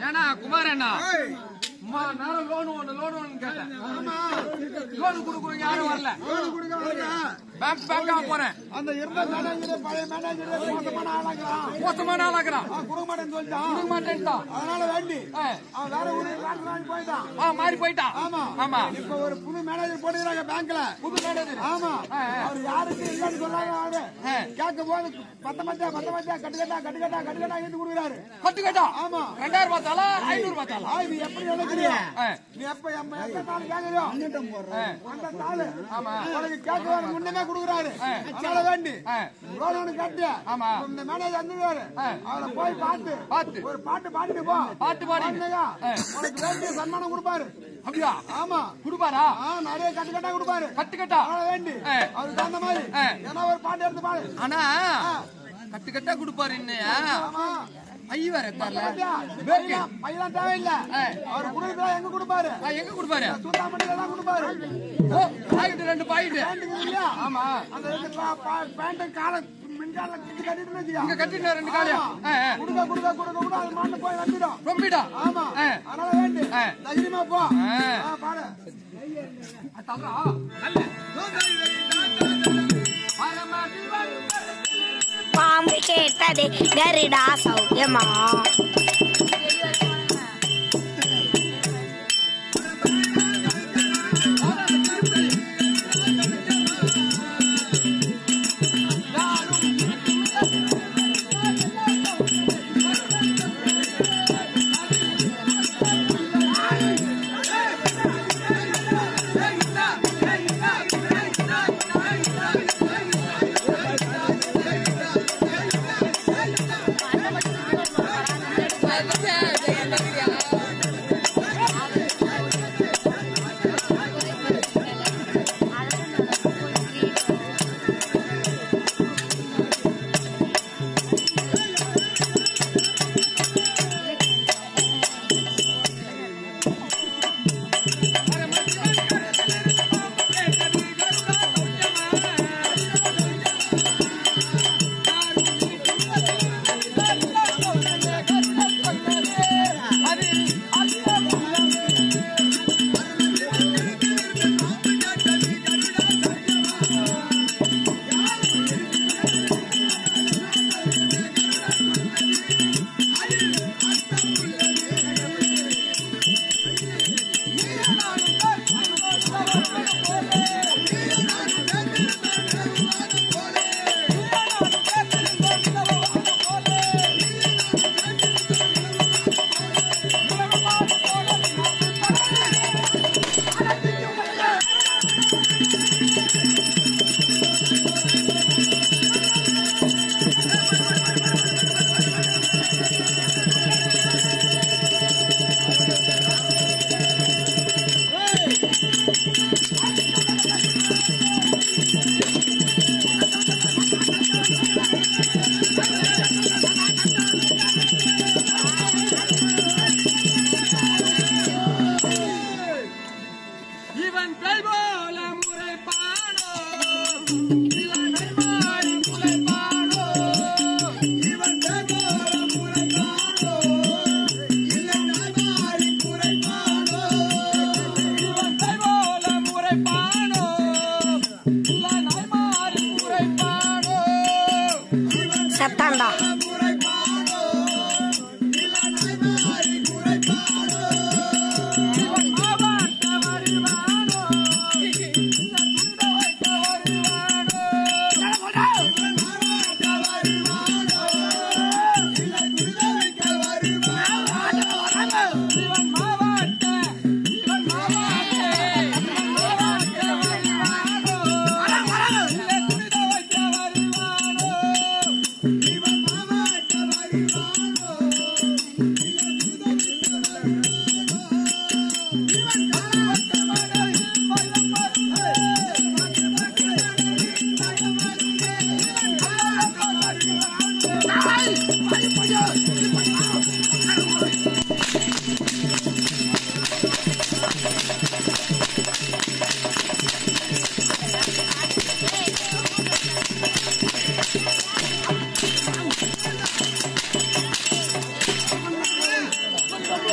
ஏன்னா குமாரண்ணா அம்மா நேரம் லோன் ஒண்ணு லோன் ஒண்ணு கேட்டேன் லோன் கொடுக்குறோம் யாரும் வரல பேங்க் பேங்கா போறேன் அந்த இருந்த மேனேஜர் பழைய மேனேஜர் மோசமான ஆளாகிறான் மோசமான ஆளாக்குறான் அவன் கொடுக்க மாட்டேன்னு சொல்லிட்டான் கொடுக்க மாட்டேன்ட்டான் அதனால வேண்டி ஆ. அவன் வேற ஊருக்கு டிரான்ஸ்ஃபர் ஆகி போயிட்டான் ஆ மாறி போயிட்டான் ஆமா ஆமா இப்ப ஒரு புது மேனேஜர் போட்டுக்கிறாங்க பேங்க்ல புது மேனேஜர் ஆமா ஆ, ஆ. அவர் யாருக்கு இல்லன்னு சொன்னாங்க அவரு ஆ. கேட்கும் போது பத்த மத்தியா பத்த மத்தியா கட்டுக்கட்டா கட்டுக்கட்டா கட்டுக்கட்டா ஏத்து கொடுக்குறாரு கட்டு கேட்டா ஆமா. ரெண்டாயிரம் பார்த்தாலா ஐநூறு பார்த்தாலா ஆ, இது எப்படி நினைக்கிறியோ ஆ. நீ எப்ப எம்ம எந்த தாள் கேக்குறியோ ஆ. அந்த தாள் ஆமா. உனக்கு கேட்க முன்னமே கொடுக்குறாரு அதனால வேண்டி ஆ. லோன் ஒண்ணு கட்டு ஆமா. இந்த மேனேஜர் வந்துருவாரு அவரை போய் பார்த்து பார்த்து. ஒரு பாட்டு பாடிட்டு போ பாட்டு பாடி. பாடுனீங்க, ஆ. உனக்கு வேண்டிய சன்மானம் கொடுப்பாரு அப்படியா ஆமா கொடுப்பாரா ஆ, நிறைய கட்டு கட்டா கொடுப்பாரு கட்டு கட்டா அதனால வேண்டி ஆ. அவருக்கு தகுந்த மாதிரி ஆ. ஏன்னா ஒரு பாட்டு எடுத்து பாடு ஆனா கட்டு கட்டா கொடுப்பாரு இன்னையா ஆமா ஐய வேற தரல பாத்தியா? பையன் பையன் தேவையில்லை ஆ. அவர் கொடுக்குறா எங்க கொடுப்பாரு ஆ, எங்க கொடுப்பாரு சூத்தாமட்டில தான் கொடுப்பாரு ஓ பாக்கெட் ரெண்டு பாக்கெட் பேண்ட் இல்லையா ஆமா அந்த ரெண்டு பா- பா- பேண்ட் கால மின்கால கிட்டு கட்டிட்டு வச்சுக்கோ. இங்க கட்டிட்டு ரெண்டு காலையா ஆமா. கொடுக்க கொடுக்க கொடுக்க கொடுக்க அது மாட்டு போய் வந்துடும் ரொம்பிடா ஆமா ஆ. அதனால வேண்டி ஆ. தைரியமா போ ஆ. ஆ, பாரு தல்றா நல்ல பரமசிவன் பாம்பு கேட்டது கருடா சௌக்கியமா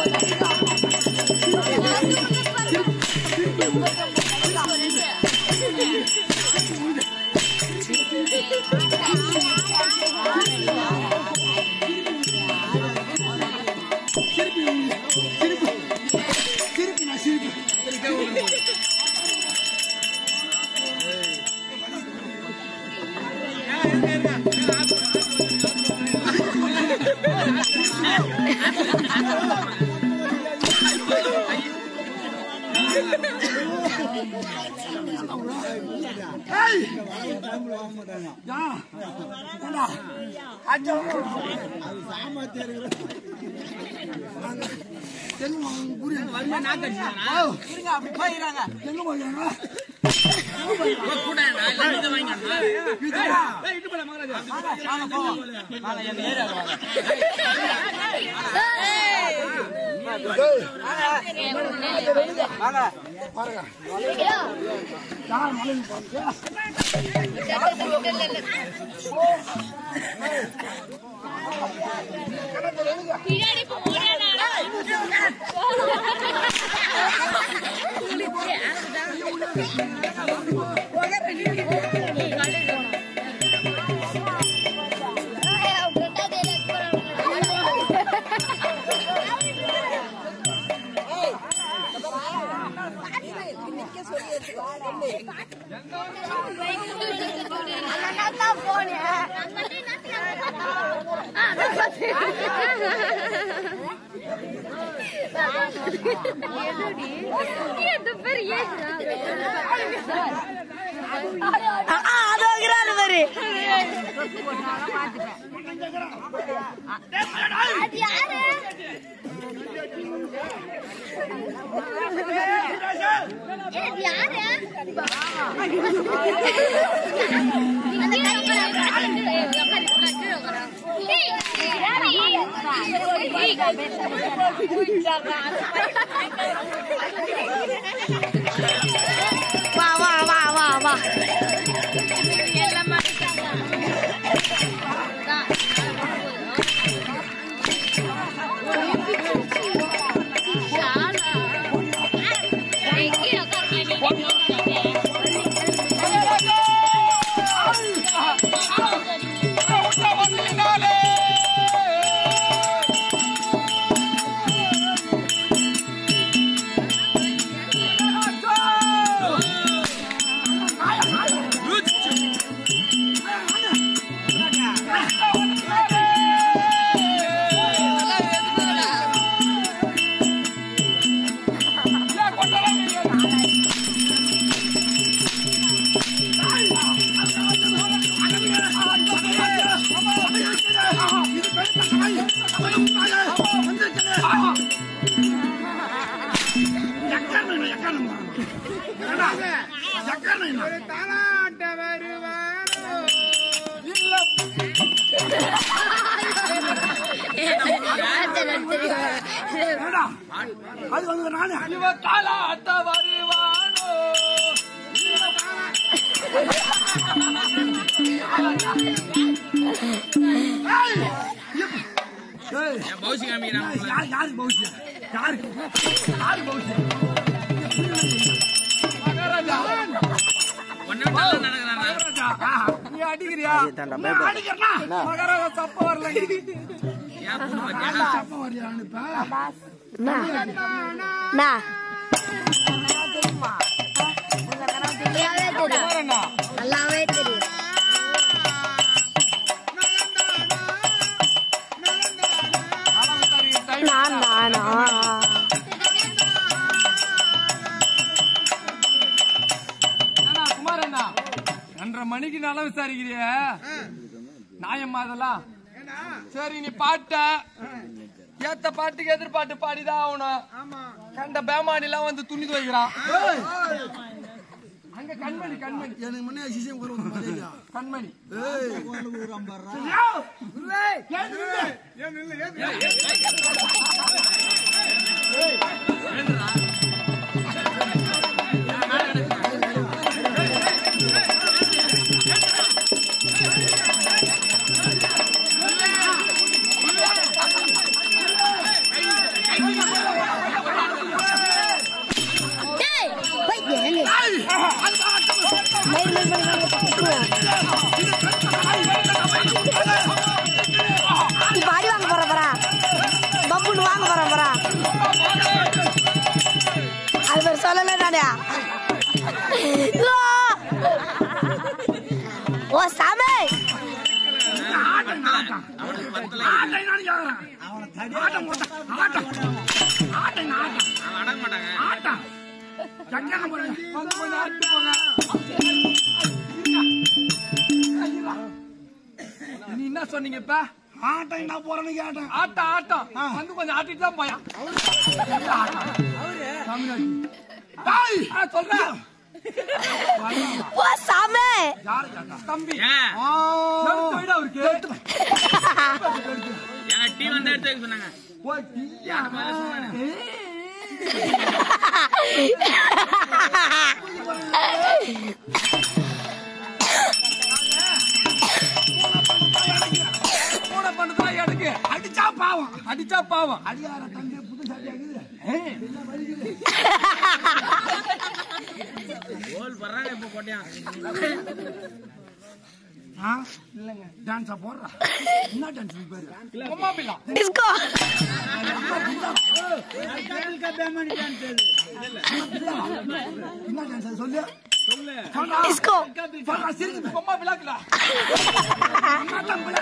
அது வைக்கிறாரு பாரு வா வா வா வா வா தாலாட்ட வருவாரோ அது வந்து நானு இவ தாலாட்ட வருவானோ ஏய், யார் யாரு பௌசியா யாரு யாரு பௌசியா மகாராஜா மகாராஜா நீ அடிக்கிறியா நான் அடிக்கிறேனா? மகாராஜா தப்ப வரல தப்ப வரியான்னு இப்ப? நல்லாவே தெரியும் நான் நானா அண்ணா, குமாரண்ணா ரெண்டரை மணிக்கு நல்லா விசாரிக்கிறிய நியாயமா அதெல்லாம் சரி நீ பாட்ட ஏத்த பாட்டுக்கு எதிர்பாட்டு பாடிதான் ஆகணும் கண்ட பேமானி எல்லாம் வந்து துணி துவைக்கிறான் அங்க கண்மணி கண்மணி எனக்கு முன்னே சிசியம் கூட வந்து பாத்தீங்களா? கண்மணி ஏய், ஏய் சொல்லல நானே ஓ! ஓ சாமி வந்து கொஞ்சம் ஆட்டு போங்க நீ என்ன சொன்னீங்க இப்ப ஆட்டம் என்ன போறேன்னு கேட்டேன் ஆட்டம் ஆட்டம் வந்து கொஞ்சம் ஆட்டிட்டு தான் போயான் தமிழ்நாடு டேய், ஆ, சொல்றேன் ஓ சாமி யாரு கேட்டா? தம்பி ஏன் எடுத்து வைடா அவருக்கு ஏன் டீ வந்து எடுத்து வைக்க சொன்னாங்க ஓ, டீயா? பூனை பண்ணுறதா எனக்கு அடிச்சா பாவம் அடிச்சா பாவம் அடியார தம்பி புது சட்டையாக்குது கோல் பண்றாங்க இப்ப கோட்டையா ஆ இல்லைங்க டான்ஸா போடுறா என்ன டான்ஸ் பேரு பொம்மா பிள்ளை டிஸ்கோ என்ன டான்ஸ் சொல்லு டிஸ்கோ சொல்றா சிரிக்குது பொம்மா பிள்ளாக்குல அண்ணாட்டம்